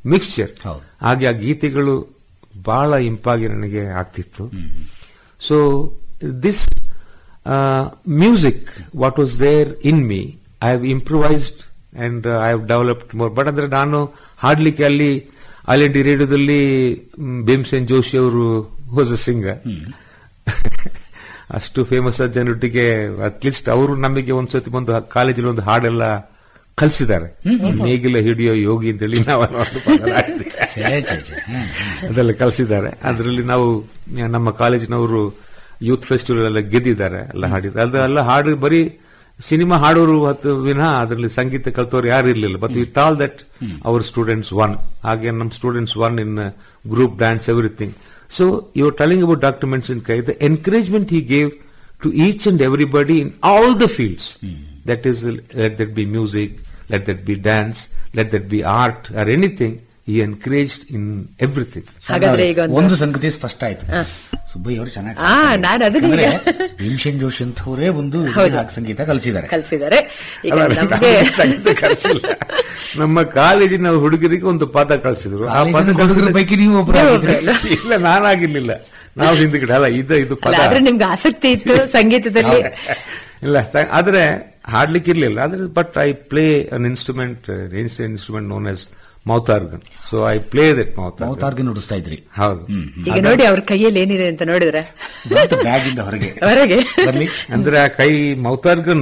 Mixture ಹೌದು. ಹಾಗೆ ಆ ಗೀತೆಗಳು ಬಹಳ ಇಂಪಾಗಿ ನನಗೆ ಆಗ್ತಿತ್ತು so this music what was there in me I have improvised and I have developed more but ಅಂದ್ರೆ ನಾನು ಹಾಡ್ಲಿಕ್ಕೆ ಅಲ್ಲಿ ಆಲ್ ಇಂಡಿಯಾ ರೇಡಿಯೋದಲ್ಲಿ ಮ್, ಭೀಮಸೇನ್ ಜೋಶಿ ಅವರು ವಾಸ್ ಅ ಸಿಂಗರ್ ಅಷ್ಟು ಫೇಮಸ್ ಆದ ಜನರೊಟ್ಟಿಗೆ ಅಟ್ಲೀಸ್ಟ್ ಅವರು ನಮಗೆ ಒಂದ್ಸತಿ ಒಂದು ಕಾಲೇಜಲ್ಲಿ ಒಂದು ಹಾಡೆಲ್ಲ ಕಲಿಸಿದ್ದಾರೆ ನೇಗಿಲ ಹಿಡಿಯೋ ಯೋಗಿ ಅಂತೇಳಿ ನಾವು ಒಂದು ಪದ ಹಾಡಿದ್ವಿ. ಛೇ, ಛೇ, ಛೇ. ಹ್ಮ್, ಹ್ಮ್. ಅದೆಲ್ಲ ಕಲಿಸಿದ್ದಾರೆ ಅದರಲ್ಲಿ ನಾವು ಆ, ನಮ್ಮ ಕಾಲೇಜಿನವರು ಯೂತ್ ಫೆಸ್ಟಿವಲ್ ಎಲ್ಲ ಗೆದ್ದಿದ್ದಾರೆ ಎಲ್ಲ ಹಾಡಿದ್ದಾರೆ ಅದೆಲ್ಲ ಹಾಡು ಬರೀ ಸಿನಿಮಾ ಹಾಡೋರು ಹತ್ತು ವಿನಃ ಅದರಲ್ಲಿ ಸಂಗೀತ ಕಲ್ತವ್ರು ಯಾರು ಇರಲಿಲ್ಲ but with all that our students one ಹಾಗೆ ನಮ್ಮ students one in group dance everything so you telling about doctor Menasinkai the encouragement he gave to each and everybody in all the fields that is let that be music let that be dance let that be art or anything he encouraged in everything ಹಾಗಾದ್ರೆ ಈಗ ಒಂದು- ಒಂದು ಸಂಗತಿ ಸ್ಪಷ್ಟ ಆಯ್ತು ಸುಬ್ಬಯ್ಯ ಅವರು ಚೆನ್ನಾಗಿ ಆ, ನಾನು ಅದನ್ನ ಈಗ- ಭೀಮಸೇನ್ ಜೋಶಿ ಅಂತವರೇ ಒಂದು ಹೌದು. ಹಾಗೆ ಸಂಗೀತ ಕಲಿಸಿದ್ದಾರೆ ಕಲ್ಸಿದ್ದಾರೆ ಈಗ ಅಲ್ಲ, ನಮ್ಗೆ ನಮ್ಗೆ ಸಂಗೀತ ಕಲಿಸಿಲ್ಲ ನಮ್ಮ ಕಾಲೇಜಿನ ಹುಡುಗರಿಗೆ ಒಂದು ಪಾಠ ಕಲಿಸಿದ್ರು ಆ ಪದ ಕಾಲೇಜಿನ ಹುಡುಗರ ಕಲಿಸಿದ ಪೈಕಿ ನೀವು ಒಬ್ರು ನೀವು ಆಗಿದ್ರಿ. ಒಬ್ರು. ಇಲ್ಲ ನಾನಾಗಿರ್ಲಿಲ್ಲ ನಾವು ಹಿಂದ್ಗಡೆ ಅಲ್ಲ ಇದು ಇದು ಅಲ್ಲ, ಪದ ಆದ್ರೆ ನಿಮ್ಗೆ ಆಸಕ್ತಿ ಇತ್ತು ಸಂಗೀತದಲ್ಲಿ ಇಲ್ಲ ಸ- ಆದ್ರೆ ಹಾಡ್ಲಿಕ್ಕೆ ಇರ್ಲಿಲ್ಲ ಆದ್ರೆ but I play an instrument instrument known as mouth organ so I play that mouth mouth organ ನುಡಿಸ್ತಾ ಇದ್ರಿ ಹೌದು ಈಗ ನೋಡಿ ಅವ್ರ ಕೈಯಲ್ಲಿ ಏನಿದೆ ಅಂತ ನೋಡಿದ್ರೆ ಬ್ಯಾಗ್ ಇಂದ ಹೊರಗೆ ಹೊರಗೆ ಬರ್ಲಿ ಅಂದ್ರೆ ಆ ಕೈ mouth organ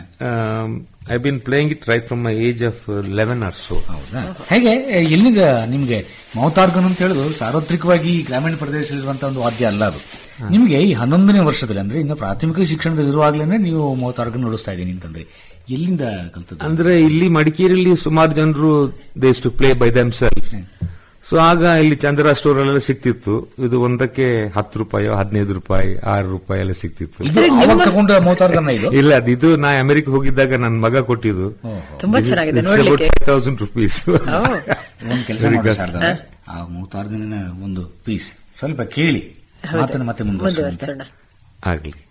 I been playing it right from my age of eleven or so ಹೌದಾ ಹೇಗೆ ಎಲ್ಲಿಂದ ನಿಮ್ಗೆ ಮೌತಾರ್ಗನ್ ಅಂತ ಹೇಳುದು ಸಾರ್ವತ್ರಿಕವಾಗಿ ಗ್ರಾಮೀಣ ಪ್ರದೇಶದಲ್ಲಿರುವಂತಹ ಒಂದು ವಾದ್ಯ ಅಲ್ಲ ಅದು ನಿಮ್ಗೆ ಈ ಹನ್ನೊಂದನೇ ವರ್ಷದಲ್ಲಿ ಅಂದ್ರೆ ಇನ್ನು ಪ್ರಾಥಮಿಕ ಶಿಕ್ಷಣದಲ್ಲಿ ಇರುವಾಗಲೇ ನೀವು ಮೌತಾರ್ಗನ್ ನುಡಿಸ್ತಾ ಇದ್ದೀನಿ ಅಂತಂದ್ರೆ ಎಲ್ಲಿಂದ ಕಲ್ತದ್ದು ಅಂದ್ರೆ ಇಲ್ಲಿ ಮಡಿಕೇರಿಯಲ್ಲಿ ಸುಮಾರು ಜನರು ದೇಸ್ to play by themselves so ಆಗ ಇಲ್ಲಿ ಚಂದ್ರ ಸ್ಟೋರ್ ಅಲ್ಲೆಲ್ಲ ಸಿಕ್ತಿತ್ತು ಇದು ಒಂದಕ್ಕೆ ಹತ್ತು ರೂಪಾಯಿ ಹದಿನೈದು ರೂಪಾಯಿ ಆರು ರೂಪಾಯಿ ಎಲ್ಲ ಸಿಕ್ತಿತ್ತು ಇದು ಅವಾಗ ತಗೊಂಡ ಮೌತಾರ್ಗನ್ ಇದು ಇಲ್ಲ ಅದು ಇದು ನಾ ಅಮೆರಿಕ ಹೋಗಿದ್ದಾಗ ನನ್ನ ಮಗ ಕೊಟ್ಟಿದ್ದು ತುಂಬಾ ಚೆನ್ನಾಗಿದೆ ನೋಡ್ಲಿಕ್ಕೆ ತೌಸಂಡ್ ರುಪೀಸ್ ಓ, ಒಂದು ಕೆಲಸ ಮಾಡಿ ಶಾರದಾ, ಆ ಮೌತಾರ್ಗನಿನ ಒಂದು ಪೀಸ್ ಸ್ವಲ್ಪ ಕೇಳಿ ಮಾತನ್ನು ಮತ್ತೆ ಮುಂದುವರಿಸೋಣ ಮುಂದುವರ್ಸೋಣ ಆಗ್ಲಿ